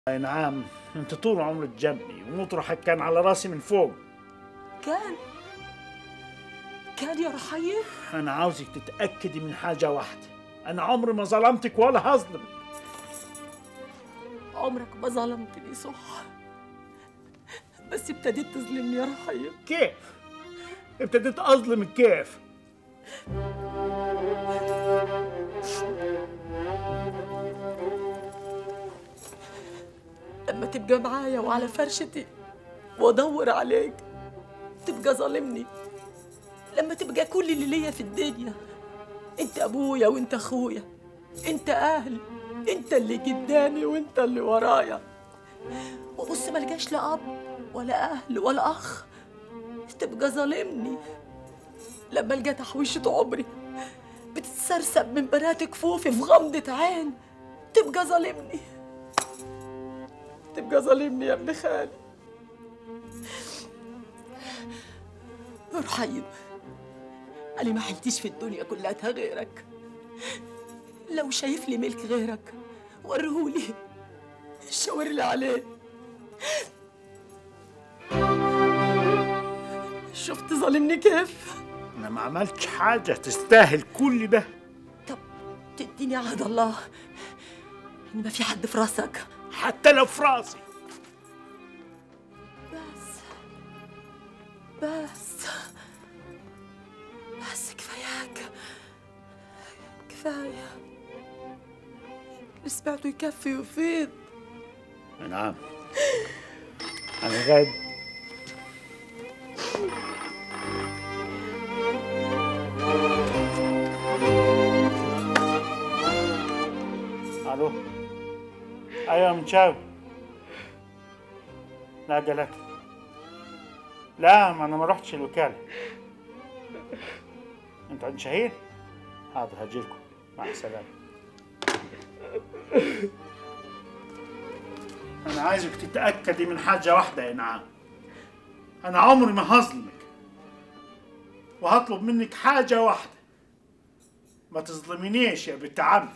اي نعم انت طول عمرك جنبي ومطرحك كان على راسي من فوق كان كان يا رحيم انا عاوزك تتاكدي من حاجه واحده انا عمري ما ظلمتك ولا هظلمك عمرك ما ظلمتني صح بس ابتديت تظلمني يا رحيم كيف ابتديت اظلمك كيف لما تبقى معايا وعلى فرشتي وادور عليك تبقى ظالمني لما تبقى كل اللي ليا في الدنيا انت ابويا وانت اخويا انت اهل انت اللي قدامي وانت اللي ورايا وبص ملقاش لا اب ولا اهل ولا اخ تبقى ظالمني لما القى تحويشة عمري بتتسرسب من بنات كفوفي في غمضة عين تبقى ظالمني تبقى ظالمني يا ابن خالي رحيم أنا ما حلتش في الدنيا كلها غيرك لو شايف لي ملك غيرك وريهولي شاور لي عليه شفت ظالمني كيف انا ما عملتش حاجه تستاهل كل ده طب تديني عهد الله ان ما في حد في راسك حتى لو في راسي بس بس بس كفاياك كفاية اللي سمعته يكفي ويفيد نعم انا غاد الو ايوه من شاو لا جلك لا ما انا ما رحتش الوكاله انت عند شهير حاضر هجيلكم مع السلامه انا عايزك تتاكدي من حاجه واحده يا نعم انا عمري ما هظلمك وهطلب منك حاجه واحده ما تظلمينيش يا بنت عمتي